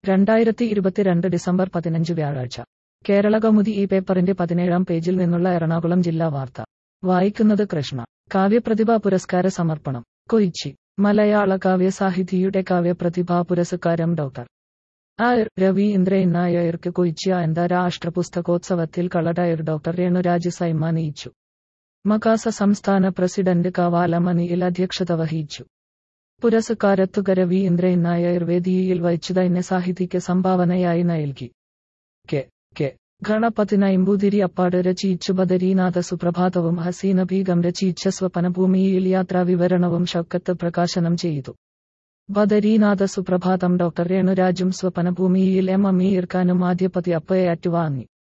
രണ്ടായിരത്തി ഇരുപത്തിരണ്ട് ഡിസംബർ പതിനഞ്ച് വ്യാഴാഴ്ച കേരള കൗമുദി ഈ പേപ്പറിന്റെ പതിനേഴാം പേജിൽ നിന്നുള്ള എറണാകുളം ജില്ലാ വാർത്ത വായിക്കുന്നത് കൃഷ്ണ കാവ്യപ്രതിഭാ പുരസ്കാര സമർപ്പണം കൊയിച്ചി മലയാള കാവ്യസാഹിതിയുടെ കാവ്യപ്രതിഭാ പുരസ്കാരം ഡോക്ടർ ആർ രവീന്ദ്രൻ നായർക്ക് കൊയിച്ചി അന്താരാഷ്ട്ര പുസ്തകോത്സവത്തിൽ കളഡയർ ഡോക്ടർ രേണുരാജ് സൈമാനിയിച്ചു മകാസ സംസ്ഥാന പ്രസിഡന്റ് കവാലമണിയിൽ അധ്യക്ഷത വഹിച്ചു പുരസ്കാരത്തുക രവീന്ദ്രൻ നായർ വേദിയിൽ വഹിച്ചതന്നെ സാഹിതിക്ക് സംഭാവനയായി നൽകി കെ കെ ഗണപതി നൈമ്പൂതിരി അപ്പാട് രചയിച്ചു ബദരീനാഥ സുപ്രഭാതവും ഹസീന ബീഗം രചയിച്ച സ്വപനഭൂമിയിൽ യാത്രാ വിവരണവും ഷൗക്കത്ത് പ്രകാശനം ചെയ്തു ബദരീനാഥ സുപ്രഭാതം ഡോക്ടർ രേണുരാജും സ്വപനഭൂമിയിൽ എം അമീർ ഖാനും ആദ്യപതി അപ്പയെ അറ്റുവാങ്ങി